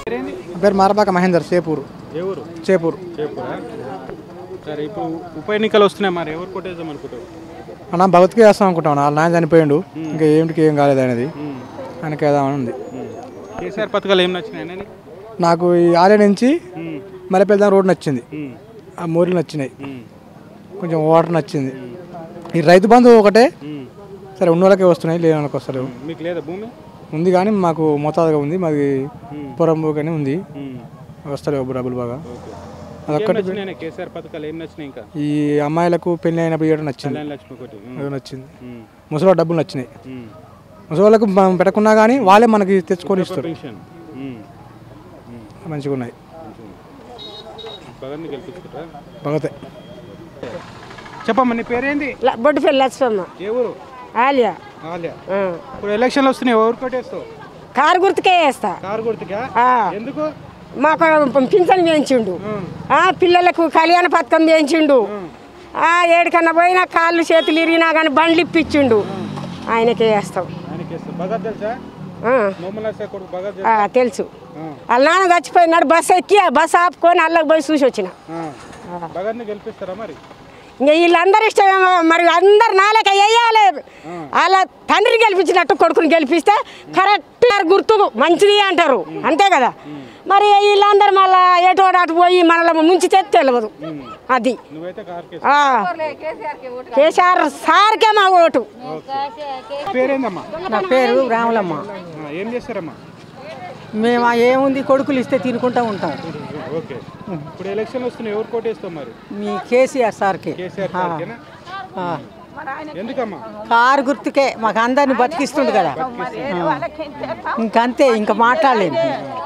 పేరేంది నా పేరు మారబాక మహేందర్ చేపూరు ఏ ఊరు చేపూరు చెప్పురా సరే ఇప్పుడు ఉప ఎన్నికలు వస్తున్నాయి మరి ఎవరు కొట్టేద్దాం అనుకుంటారు అన్న భగత్కి వేస్తాం అనుకుంటాను వాళ్ళ నాన్న చనిపోయిండు ఇంకా ఏమిటికి ఏం కాలేదు అనేది ఆయనకి వేద్దామని ఉంది కేసీఆర్ పథకాలు ఏం నచ్చినాయి నాకు ఈ ఆలయ నుంచి మల్లెపల్లి రోడ్ నచ్చింది ఆ మూరలు నచ్చినాయి కొంచెం వాటర్ నచ్చింది ఈ రైతు బంధు ఒకటే సరే ఉన్న వాళ్ళకే వస్తున్నాయి లేని వాళ్ళకి వస్తలేవు మీకు లేదా భూమి ఉంది కానీ మాకు మోతాదుగా ఉంది మాది పొరంబు కానీ ఉంది వస్తలేవు డబ్బులు బాగా ఏం అదొక్కటి నచ్చినాయి కేసీఆర్ పథకాలు ఏం నచ్చినాయి ఇంకా ఈ అమ్మాయిలకు పెళ్లి అయినప్పుడు ఇవ్వడం నచ్చింది కళ్యాణ లక్ష్మి ఒకటి ఉమ్, అది నచ్చింది ఉమ్, ముసలి డబ్బులు నచ్చినాయి ఉమ్. ముసలి వాళ్ళకు మనం పెట్టకున్నా కానీ వాళ్ళే మనకి తెచ్చుకొని ఇస్తారు పెన్షన్ ఉమ్, మంచిగా ఉన్నాయి భగత్ని గెలిపించుకుంటారా భగతే చెప్పమ్మా నీ పేరేంది బొడ్డుపల్లి లక్ష్మమ్మ ఏ ఊరు ఆలియా ఆలయ ఆ. ఇప్పుడు ఎలక్షన్లు వస్తున్నాయి ఎవరు కొట్టేస్తావు కారు గుర్తుకే వేస్తా కారు గుర్తుకా ఆ. ఎందుకు మాకు పింఛన్ వేయించిండు ఆ, పిల్లలకు కళ్యాణ పథకం వేయించిండు ఆ, ఏడికన్నా పోయినా కాళ్ళు చేతులు ఇరిగినా కానీ బండ్లు ఇప్పించిండు ఆయనకే వేస్తాం ఆయనకి ఇస్తాం భగత్ తెలుసా ఆ, మొమ్మల కొడుకు భగత్ ఆ, తెలుసు వాళ్ళ నాన్న చచ్చిపోయినాడు బస్సు ఎక్కి ఆ బస్సు ఆపుకొని అల్లకి పోయి చూసి వచ్చిన భగత్ని గెలిపిస్తారా మరి ఇంకా వీళ్ళందరూ ఇష్టమేమో మరి అందరు నాలక వేయాలి వాళ్ళ తండ్రిని గెలిపించినట్టు కొడుకుని గెలిపిస్తే కరెక్ట్ గుర్తు మంచిది అంటారు అంతే కదా మరి వీళ్ళందరూ మళ్ళా ఎటోడు అటు పోయి మనల్ని ముంచితే తెలియదు అది నువ్వైతే కార్కి ఆ. కేసీఆర్ సార్కే మా ఓటు పేరేందమ్మా నా పేరు రాములమ్మ ఆ, ఏం చేస్తారమ్మా మేము ఆ ఏముంది కొడుకులు ఇస్తే తినుకుంటా ఉంటాం ఓకే ఇప్పుడు ఎలక్షన్ వస్తున్నాయి ఎవరు కోటేస్తాం మరి మీ కేసీఆర్ సార్కి కేసీఆర్ గారికేనా? ఆ. ఎందుకమ్మా కారు గుర్తుకే మాకు అందరిని బతికిస్తుండు కదా ఇంకంతే ఇంకా మాట్లాడలేదు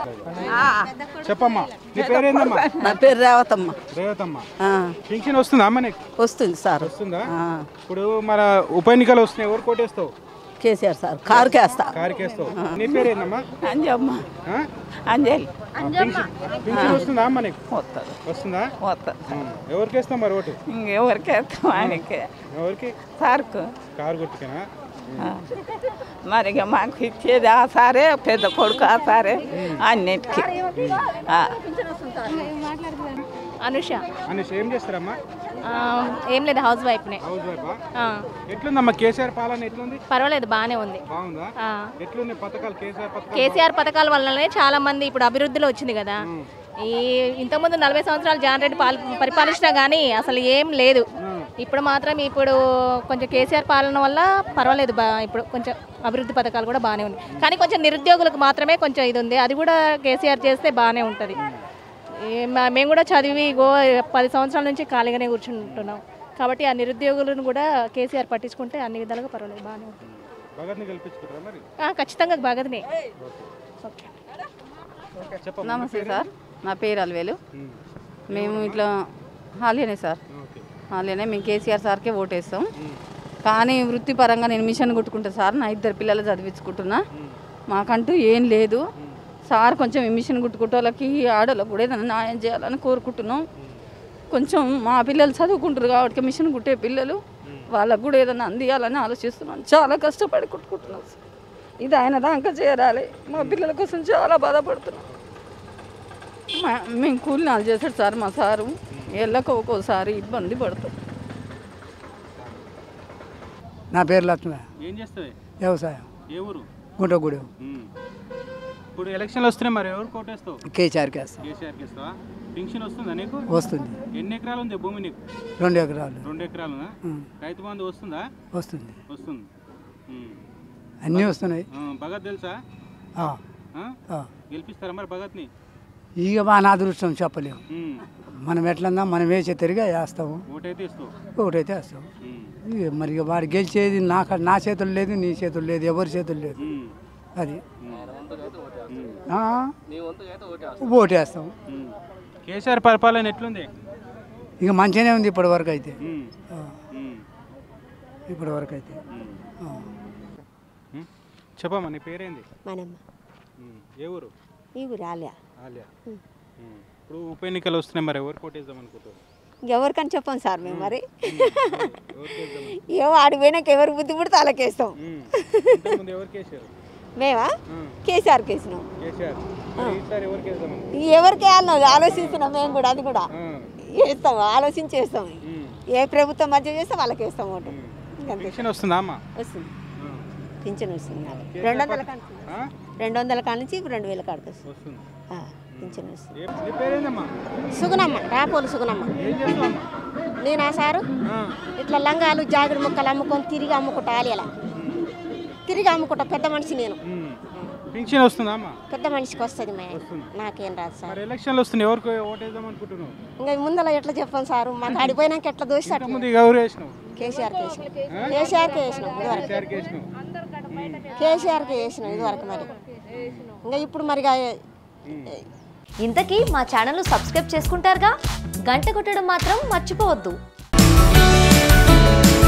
చెప్పమ్మా నీ పేరేందమ్మా నా పేరు రేవతమ్మ రేవతమ్మ ఆ, పింఛన్ వస్తుందా అమ్మ నీకు వస్తుంది సార్ వస్తుందా ఆ, ఇప్పుడు మన ఉప ఎన్నికలు వస్తున్నాయి ఎవరు కోటేస్తావు కేసీఆర్ సార్ కారుకే వేస్తా కారుకేస్తావు నీ పేరేందమ్మా అంజమ్మ ఆ? అంజలి పింఛన్ పింఛన్ వస్తుందా అమ్మ నీకు వస్తుంది వస్తుందా వస్తుంది ఆ. ఎవరికి వేస్తాం మరి ఓటు ఇంకెవరికి వేస్తాం ఆయనకే ఎవరికి సార్కు కారు గుర్తుకేనా ఆ. మరి ఇక మాకు ఇచ్చేది ఆ సారే పెద్ద కొడుకు ఆ సారే అన్నిటికీ ఆ. అనుష అనేసి ఏం చేస్తారమ్మా ఆ, ఏం లేదు హౌస్ వైఫ్నే హౌస్ వైఫా ఆ, ఎట్లుందమ్మా కేసీఆర్ పాలన ఎట్లుంది పర్వాలేదు బాగానే ఉంది బాగుందా ఆ, ఎట్లుంది పథకాలు కేసీఆర్ పథకాలు కేసీఆర్ పథకాల వల్లనే చాలా మంది ఇప్పుడు అభివృద్ధిలో వచ్చింది కదా ఈ ఇంతకుముందు నలభై సంవత్సరాలు జాన్ రెడ్డి పాల్ పరిపాలించినా కానీ అసలు ఏం లేదు ఇప్పుడు మాత్రం ఇప్పుడు కొంచెం కేసీఆర్ పాలన వల్ల పర్వాలేదు బా ఇప్పుడు కొంచెం అభివృద్ధి పథకాలు కూడా బాగానే ఉన్నాయి కానీ కొంచెం నిరుద్యోగులకు మాత్రమే కొంచెం ఇది ఉంది అది కూడా కేసీఆర్ చేస్తే బాగానే ఉంటుంది ఏ- మా- మేము కూడా చదివి గో పది సంవత్సరాల నుంచి ఖాళీగానే కూర్చుంటున్నాం కాబట్టి ఆ నిరుద్యోగులను కూడా కేసీఆర్ పట్టించుకుంటే అన్ని విధాలుగా పర్వాలేదు బాగానే ఉంటుంది భగత్ని గెలిపించుకుంటారా మరి ఆ, ఖచ్చితంగా బాగదనే ఓకే చెప్పమ్మా నమస్తే సార్ నా పేరు అల్వేలు మేము ఇట్లా హాలియనే సార్ ఓకే హాలియనే మేము కేసీఆర్ సార్కే ఓటేస్తాం కానీ వృత్తిపరంగా నేను మిషన్ కుట్టుకుంటా సార్ నా ఇద్దరు పిల్లలు చదివించుకుంటున్నా మాకంటూ ఏం లేదు సార్ కొంచెం ఈ మిషన్ కుట్టుకుంటే వాళ్ళకి ఆడలకు కూడా ఏదైనా న్యాయం చేయాలని కోరుకుంటున్నాం కొంచెం మా పిల్లలు చదువుకుంటారు కాబట్టి మిషన్ కుట్టే పిల్లలు వాళ్ళకు కూడా ఏదైనా అందియాలని ఆలోచిస్తున్నాను చాలా కష్టపడి కుట్టుకుంటున్నాం సార్ ఇది ఆయన దాకా చేరాలి మా పిల్లల కోసం చాలా బాధపడుతున్నాం మా- మేము కూలినాలు చేశాడు సార్ మా సారు ఎళ్ళక ఒక్కోసారి ఇబ్బంది పడుతుంది నా పేరు లక్ష్మి ఏం చేస్తావే వ్యవసాయం ఏ ఊరు గుంటగూడెం ఉమ్. ఇప్పుడు ఎలక్షన్లు వస్తున్నాయి మరి ఎవరు కోటేస్తావు కేసీఆర్కి వేస్తాం కేసీఆర్కి ఇస్తావా పింఛన్ వస్తుందా నీకు వస్తుంది ఎన్ని ఎకరాలు ఉంది భూమి నీకు రెండు ఎకరాలు రెండు ఎకరాలునా ఉమ్. రైతు బంధు వస్తుందా వస్తుంది వస్తుంది ఉమ్. అన్నీ వస్తున్నాయి ఆ, భగత్ తెలుసా ఆ, ఆ? ఆ. గెలిపిస్తారా మరి భగత్ని ఇక మా నా అదృష్టం చెప్పలేము ఉమ్. మనం ఎట్లన్నా మనం వేసే తిరిగా వేస్తాము ఓటైతే ఇస్తావు ఒకటైతే వేస్తాము ఉమ్. ఇక మరి ఇక వాడు గెలిచేది నా క- నా చేతులు లేదు నీ చేతులు లేదు ఎవరి చేతులు లేదు ఉమ్. అది ఉమ్. ఆ? ఓటేస్తాం ఉమ్. కేసీఆర్ పరిపాలన ఎట్లుంది ఇక మంచిగానే ఉంది ఇప్పటి వరకు అయితే ఉమ్. ఆ, ఉమ్. ఇప్పటి వరకు అయితే ఉమ్. ఆ. ఉమ్. చెప్పమ్మా నీ పేరేంది మనమ్మ ఉమ్. ఏ ఊరు ఇవి రాలే ఆలియా ఉమ్. ఇప్పుడు ఉప ఎన్నికలు వస్తున్నాయి మరి ఎవరు కోటేద్దాం అనుకుంటారు ఇంకెవరికని చెప్పాం సార్ మేము మరి ఎవరికి వేద్దాం ఏమో ఆడికి పోయినాక ఎవరు బుద్ధి పుడితే అలాకేస్తాం ఉమ్. ఇంతకుముందు ఎవరికి వేసారు మేమా కేసీఆర్కి వేసినాం కేసీఆర్ మరి ఈసారి ఎవరికి వేద్దామని ఎవరికి వేయాలనో ఆలోచిస్తున్నాం మేము కూడా అది కూడా ఆ. వేస్తాం ఆలోచించి వేస్తాం ఉమ్. ఏ ప్రభుత్వం మంచిగా చేస్తే వాళ్ళకి వేస్తాం ఓటు ఇంకంతే పెన్షన్ వస్తుందా అమ్మ వస్తుంది ఆ. పింఛన్ వస్తుంది నాకు రెండు వందల కాడ నుంచి ఆ? రెండు వందల కాడ నుంచి ఇప్పుడు రెండు వేల కాడికి వస్తుంది వస్తుంది ఆ, పింఛన్ వస్తుంది ఏ- నీ పేరేందమ్మా సుగుణమ్మ రాపోలు సుగుణమ్మ ఏం చేస్తావమ్మా నేనా సారు ఆ. ఇట్లా లంగాలు జాకెట్ ముక్కలు అమ్ముకొని తిరిగి అమ్ముకుంటా ఆలియలా తిరిగి అమ్ముకుంటా పెద్ద మనిషి నేను ఉమ్. పెన్షన్ వస్తుందా అమ్మా పెద్ద మనిషికి వస్తుంది మే వస్తుంది. నాకేం రాదు సార్ మరి ఎలక్షన్లు వస్తున్నాయి ఎవరికి ఓటేద్దాం అనుకుంటున్నావు ఇంకా ముందర ఎట్లా చెప్పాను సారు మాకు ఆడిపోయినాక ఎట్లా దోసి ముందు ఇక ఎవరు వేసినావు కేసీఆర్కి వేసినాం కేసీఆర్కి వేసినాం ఇదివరకు కేసీఆర్కి వేసినావు కేసీఆర్కి వేసినాం ఇదివరకు మరి ఇంకా ఇప్పుడు మరి ఇంతకీ మా ఛానల్ సబ్స్క్రైబ్ చేసుకుంటారుగా గంట కొట్టడం మాత్రం మర్చిపోవద్దు